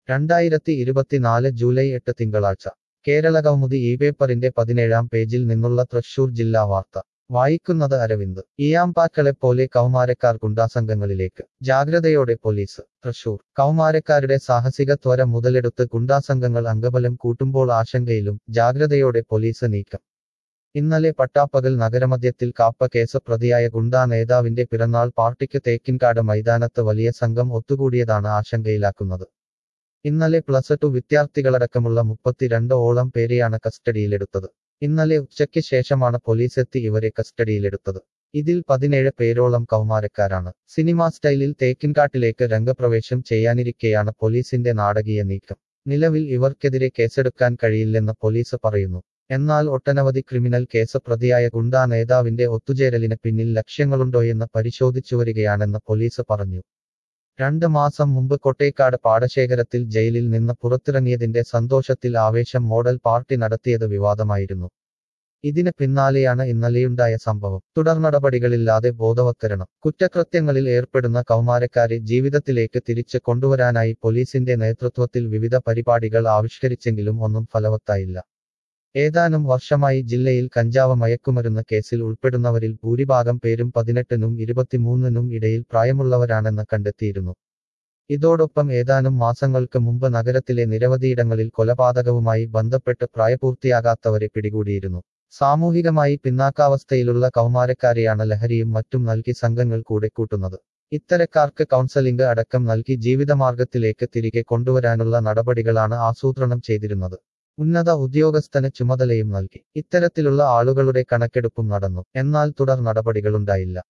രണ്ടായിരത്തി ഇരുപത്തിനാല് ജൂലൈ എട്ട് തിങ്കളാഴ്ച കേരളകൗമുദി ഈ പേപ്പറിന്റെ പതിനേഴാം പേജിൽ നിന്നുള്ള തൃശൂർ ജില്ലാ വാർത്ത വായിക്കുന്നത് അരവിന്ദ് ഇയാമ്പാക്കളെപ്പോലെ കൗമാരക്കാർ ഗുണ്ടാസംഘങ്ങളിലേക്ക് ജാഗ്രതയോടെ പോലീസ് തൃശൂർ കൗമാരക്കാരുടെ സാഹസിക ത്വര മുതലെടുത്ത് ഗുണ്ടാസംഘങ്ങൾ അംഗബലം കൂട്ടുമ്പോൾ ആശങ്കയിലും ജാഗ്രതയോടെ പോലീസ് നീക്കം ഇന്നലെ പട്ടാപ്പകൽ നഗരമധ്യത്തിൽ കാപ്പ കേസ് പ്രതിയായ ഗുണ്ടാ നേതാവിന്റെ പിറന്നാൾ പാർട്ടിക്ക് തേക്കിൻകാട് മൈതാനത്ത് വലിയ സംഘം ഒത്തുകൂടിയതാണ് ആശങ്കയിലാക്കുന്നത് ഇന്നലെ പ്ലസ് ടു വിദ്യാർത്ഥികളടക്കമുള്ള മുപ്പത്തിരണ്ട് ഓളം പേരെയാണ് കസ്റ്റഡിയിലെടുത്തത് ഇന്നലെ ഉച്ചയ്ക്ക് ശേഷമാണ് പോലീസെത്തി ഇവരെ കസ്റ്റഡിയിലെടുത്തത് ഇതിൽ പതിനേഴ് പേരോളം കൗമാരക്കാരാണ് സിനിമാ സ്റ്റൈലിൽ തേക്കിൻകാട്ടിലേക്ക് രംഗപ്രവേശം ചെയ്യാനിരിക്കെയാണ് പോലീസിന്റെ നാടകീയ നീക്കം നിലവിൽ ഇവർക്കെതിരെ കേസെടുക്കാൻ കഴിയില്ലെന്ന് പോലീസ് പറയുന്നു എന്നാൽ ഒട്ടനവധി ക്രിമിനൽ കേസ് പ്രതിയായ ഗുണ്ടാ നേതാവിന്റെ ഒത്തുചേരലിന് പിന്നിൽ ലക്ഷ്യങ്ങളുണ്ടോയെന്ന് പരിശോധിച്ചുവരികയാണെന്ന് പോലീസ് പറഞ്ഞു രണ്ട് മാസം മുമ്പ് കൊട്ടേക്കാട് പാടശേഖരത്തിൽ ജയിലിൽ നിന്ന് പുറത്തിറങ്ങിയതിന്റെ സന്തോഷത്തിൽ ആവേശം മോഡൽ പാർട്ടി നടത്തിയത് വിവാദമായിരുന്നു ഇതിന് പിന്നാലെയാണ് ഇന്നലെയുണ്ടായ സംഭവം തുടർ നടപടികളില്ലാതെ ബോധവത്കരണം കുറ്റകൃത്യങ്ങളിൽ ഏർപ്പെടുന്ന കൗമാരക്കാരെ ജീവിതത്തിലേക്ക് തിരിച്ച് കൊണ്ടുവരാനായി പോലീസിന്റെ നേതൃത്വത്തിൽ വിവിധ പരിപാടികൾ ആവിഷ്കരിച്ചെങ്കിലും ഒന്നും ഫലവത്തായില്ല ഏതാനും വർഷമായി ജില്ലയിൽ കഞ്ചാവ് മയക്കുമരുന്ന് കേസിൽ ഉൾപ്പെടുന്നവരിൽ ഭൂരിഭാഗം പേരും പതിനെട്ടിനും ഇരുപത്തിമൂന്നിനും ഇടയിൽ പ്രായമുള്ളവരാണെന്ന് കണ്ടെത്തിയിരുന്നു ഇതോടൊപ്പം ഏതാനും മാസങ്ങൾക്ക് മുമ്പ് നഗരത്തിലെ നിരവധിയിടങ്ങളിൽ കൊലപാതകവുമായി ബന്ധപ്പെട്ട് പ്രായപൂർത്തിയാകാത്തവരെ പിടികൂടിയിരുന്നു സാമൂഹികമായി പിന്നാക്കാവസ്ഥയിലുള്ള കൗമാരക്കാരെയാണ് ലഹരിയും മറ്റും നൽകി സംഘങ്ങൾ കൂടെ കൂട്ടുന്നത് ഇത്തരക്കാർക്ക് കൗൺസലിംഗ് അടക്കം നൽകി ജീവിതമാർഗത്തിലേക്ക് തിരികെ കൊണ്ടുവരാനുള്ള നടപടികളാണ് ആസൂത്രണം ചെയ്തിരുന്നത് ഉന്നത ഉദ്യോഗസ്ഥന് ചുമതലയും നൽകി ഇത്തരത്തിലുള്ള ആളുകളുടെ കണക്കെടുപ്പും നടന്നു എന്നാൽ തുടർ നടപടികളുണ്ടായില്ല